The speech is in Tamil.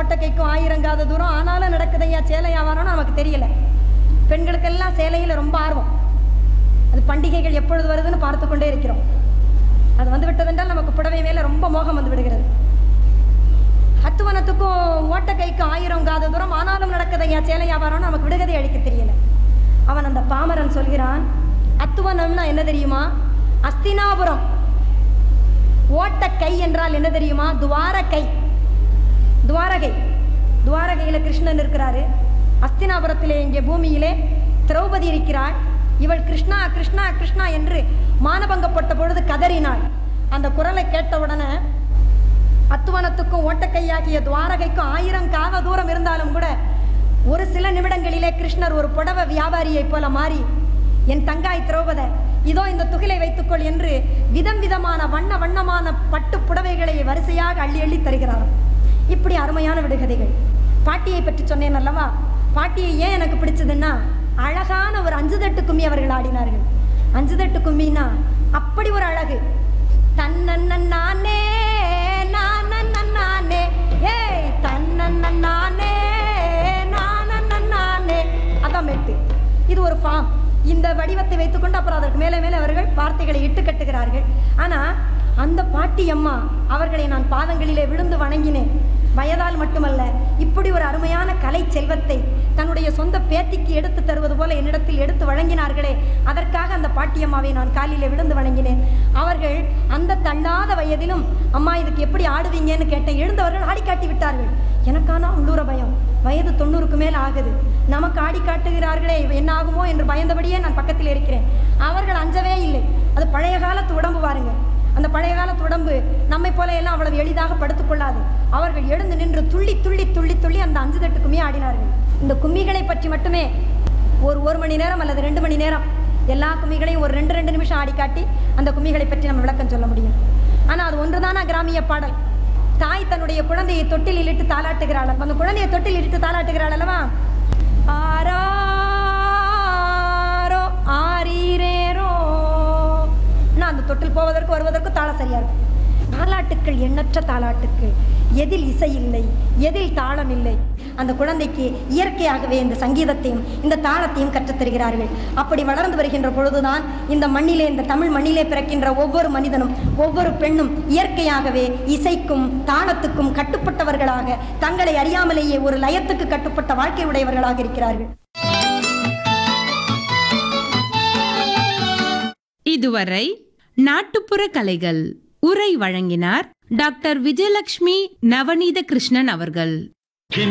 ஓட்டக்கைக்கும் ஆயிரங்காத தூரம் ஆனாலும் நடக்குதையா சேலை வியாபாரம்னு நமக்கு தெரியல பெண்களுக்கெல்லாம் சேலையில் ரொம்ப ஆர்வம் அது பண்டிகைகள் எப்பொழுது வருதுன்னு பார்த்து கொண்டே இருக்கிறோம் அது வந்து விட்டதென்றால் நமக்கு புடவை மேலே ரொம்ப மோகம் வந்து விடுகிறது அத்துவனத்துக்கும் ஓட்டக்கைக்கும் ஆயிரம் காத தூரம் ஆனாலும் நடக்குதையா சேலை வியாபாரம்னு நமக்கு விடுகதை அளிக்க தெரியல அவன் அந்த பாமரன் சொல்கிறான் அத்துவனம்னா என்ன தெரியுமா அஸ்தினாபுரம் ஓட்டக்கை என்றால் என்ன தெரியுமா துவாரகை துவாரகை துவாரகையில் கிருஷ்ணன் இருக்கிறாரு அஸ்தினாபுரத்திலே இங்கே பூமியிலே திரௌபதி இருக்கிறாள் இவள் கிருஷ்ணா கிருஷ்ணா கிருஷ்ணா என்று மானபங்கப்பட்ட பொழுது கதறினாள் அந்த குரலை கேட்ட உடனே அத்துவனத்துக்கும் ஓட்டக்கையாகிய துவாரகைக்கும் ஆயிரம் காத தூரம் இருந்தாலும் கூட ஒரு சில நிமிடங்களிலே கிருஷ்ணர் ஒரு புடவ வியாபாரியைப் போல மாறி என் தங்காய் திரௌபத இதோ இந்த துகிலை வைத்துக்கொள் என்று விதம் விதமான வண்ண வண்ணமான பட்டு புடவைகளை வரிசையாக அள்ளி அள்ளி தருகிறார் இப்படி அருமையான விடுகதைகள் பாட்டியை பற்றி சொன்னேன் அல்லவா பாட்டியை ஏன் எனக்கு பிடிச்சதுன்னா அழகான ஒரு அஞ்சு தட்டு கும்மி அவர்கள் ஆடினார்கள் அஞ்சு தட்டு கும்மின்னா அப்படி ஒரு அழகு தன்னன்ன நானே நானன்ன நானே ஏய் தன்னன்ன நானே நானன்ன நானே அதான் மெட்டு இது ஒரு ஃபார்ம் இந்த வடிவத்தை வைத்துக்கொண்டு அப்புறம் அதற்கு மேலே மேலே அவர்கள் வார்த்தைகளை இட்டு கட்டுகிறார்கள் ஆனால் அந்த பாட்டி அம்மா அவர்களை நான் பாதங்களிலே விழுந்து வணங்கினேன் வயதால் மட்டுமல்ல இப்படி ஒரு அருமையான கலை செல்வத்தை தன்னுடைய சொந்த பேத்திக்கு எடுத்து தருவது போல என்னிடத்தில் எடுத்து வழங்கினார்களே அதற்காக அந்த பாட்டியம்மாவை நான் காலிலே விழுந்து வணங்கினேன் அவர்கள் அந்த தள்ளாத வயதிலும் அம்மா இதுக்கு எப்படி ஆடுவீங்கன்னு கேட்டேன் எழுந்தவர்கள் ஆடி காட்டி விட்டார்கள் எனக்கான உள்ளூர பயம் வயது தொண்ணூறுக்கு மேல் ஆகுது நமக்கு ஆடி காட்டுகிறார்களே இவ என்ன ஆகுமோ என்று பயந்தபடியே நான் பக்கத்தில் இருக்கிறேன் அவர்கள் அஞ்சவே இல்லை அது பழைய காலத்து உடம்பு பாருங்க அந்த பழைய காலத்து உடம்பு நம்மை போல எல்லாம் அவ்வளவு எளிதாக படுத்துக் கொள்ளாது அவர்கள் எழுந்து நின்று துள்ளி துள்ளி துள்ளி துள்ளி அந்த அஞ்சு தட்டு கும்மி ஆடினார்கள் இந்த கும்மிகளை பற்றி மட்டுமே ஒரு ஒரு மணி நேரம் அல்லது ரெண்டு மணி நேரம் எல்லா கும்மிகளையும் ஒரு ரெண்டு ரெண்டு நிமிஷம் ஆடி காட்டி அந்த கும்மிகளை பற்றி நம்ம விளக்கம் சொல்ல முடியும் ஆனால் அது ஒன்றுதானா கிராமிய பாடல் தாய் தன்னுடைய குழந்தையை தொட்டில் இட்டு தாளாட்டுகிறாள் அந்த குழந்தையை தொட்டில் இட்டு தாளாட்டுகிறாள் அல்லவா ஆராரோ ஆரீரேரோ நான் அந்த தொட்டில் போவதற்கு வருவதற்கு தாளம் சரியா இருக்கும் தாலாட்டுக்கள் எண்ணற்ற தாலாட்டுக்கள் எதில் இசை இல்லை எதில் தாளம் இல்லை அந்த குழந்தைக்கு இயற்கையாகவே இந்த சங்கீதத்தையும் இந்த தாளத்தையும் கற்றுத் தருகிறார்கள் அப்படி வளர்ந்து வருகின்ற பொழுதுதான் இந்த மண்ணிலே இந்த தமிழ் மண்ணிலே பிறக்கின்ற ஒவ்வொரு மனிதனும் ஒவ்வொரு பெண்ணும் இயற்கையாகவே இசைக்கும் தாளத்துக்கும் கட்டுப்பட்டவர்களாக தங்களை அறியாமலேயே ஒரு லயத்துக்கு கட்டுப்பட்ட வாழ்க்கை உடையவர்களாக இருக்கிறார்கள் இதுவரை நாட்டுப்புற கலைகள் உரை வழங்கினார் டாக்டர் விஜயலட்சுமி நவநீத கிருஷ்ணன் அவர்கள்